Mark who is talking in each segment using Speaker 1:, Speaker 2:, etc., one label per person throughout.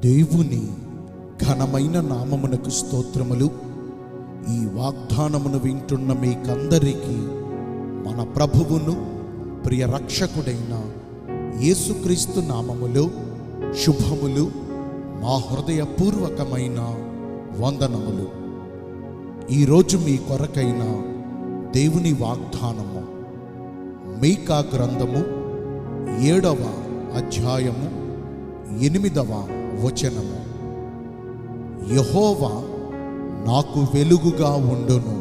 Speaker 1: దేవుని ఘనమైన నామమునకు స్తోత్రములు ఈ వాగ్దానమును వింటున్న మీకందరికీ మన ప్రభువును ప్రియ రక్షకుడైన యేసుక్రీస్తు నామములో శుభములు మా హృదయపూర్వకమైన వందనములు ఈరోజు మీ కొరకైన దేవుని వాగ్దానము మీకా గ్రంథము ఏడవ అధ్యాయము ఎనిమిదవ వచనము యహోవా నాకు వెలుగుగా ఉండును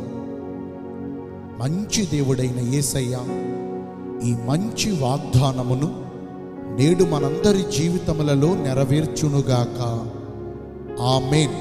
Speaker 1: మంచి దేవుడైన యేసయ్య ఈ మంచి వాగ్దానమును నేడు మనందరి జీవితములలో నెరవేర్చునుగాక ఆమేన్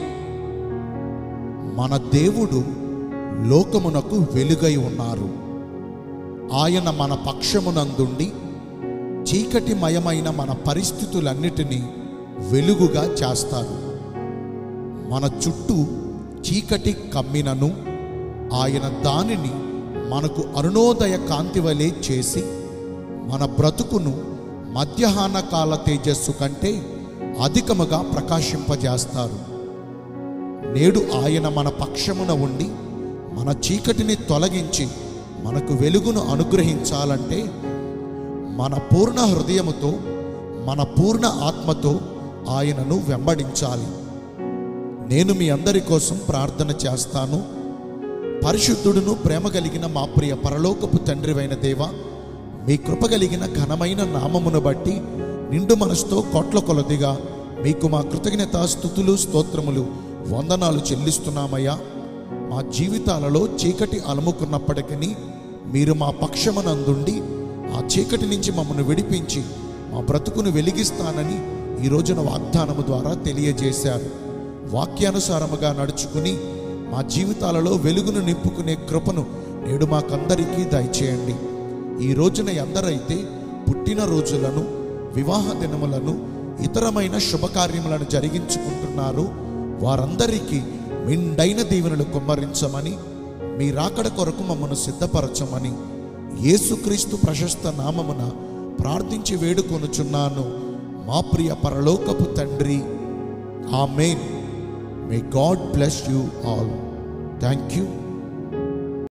Speaker 1: మన దేవుడు లోకమునకు వెలుగై ఉన్నారు ఆయన మన పక్షమునందుండి చీకటిమయమైన మన పరిస్థితులన్నిటినీ వెలుగుగా చేస్తారు మన చుట్టూ చీకటి కమ్మినను ఆయన దానిని మనకు అరుణోదయ కాంతి వలె చేసి మన బ్రతుకును మధ్యాహ్న కాల తేజస్సు కంటే అధికముగా ప్రకాశింపజేస్తారు నేడు ఆయన మన పక్షమున ఉండి మన చీకటిని తొలగించి మనకు వెలుగును అనుగ్రహించాలంటే మన పూర్ణ హృదయముతో మన పూర్ణ ఆత్మతో ఆయనను వెంబడించాలి నేను మీ అందరి కోసం ప్రార్థన చేస్తాను పరిశుద్ధుడును ప్రేమ కలిగిన మా ప్రియ పరలోకపు తండ్రివైన దేవ మీ కృప కలిగిన ఘనమైన నామమును బట్టి నిండు మనసుతో కోట్ల కొలదిగా మీకు మా కృతజ్ఞత స్థుతులు స్తోత్రములు వందనాలు చెల్లిస్తున్నామయ్యా మా జీవితాలలో చీకటి అలముకున్నప్పటికీ మీరు మా పక్షమునందుండి ఆ చీకటి నుంచి మమ్మల్ని విడిపించి మా బ్రతుకును వెలిగిస్తానని ఈ రోజున వాగ్దానము ద్వారా తెలియజేశారు వాక్యానుసారముగా నడుచుకుని మా జీవితాలలో వెలుగును నింపుకునే కృపను నేడు మాకందరికీ దయచేయండి ఈ రోజున ఎందరైతే పుట్టిన రోజులను వివాహ దినములను ఇతరమైన శుభకార్యములను జరిగించుకుంటున్నారు వారందరికీ మిండైన దీవెనలు కుమ్మరించమని మీ రాకడ కొరకు మమ్మను సిద్ధపరచమని యేసుక్రీస్తు ప్రశస్త నామమున ప్రార్థించి వేడుకొనుచున్నాను మా ప్రియ పరలోకపు తండ్రి amen may God bless you all thank you